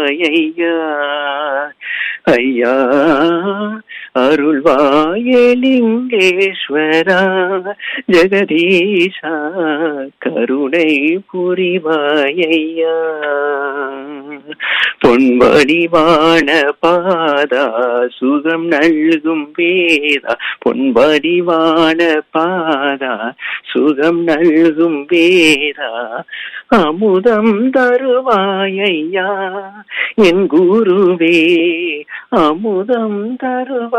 ஐயா ஐயா அருள்வாயலிங்கேஸ்வரா ஜெகதீஷா கருணை புரிவாயையா பொன்வடிவான பாதா சுகம் நல்கும் வேதா பொன்வடிவான பாதா சுகம் நல்கும் வேதா அமுதம் தருவாயையா என் குருவே அமுதம் தருவாய்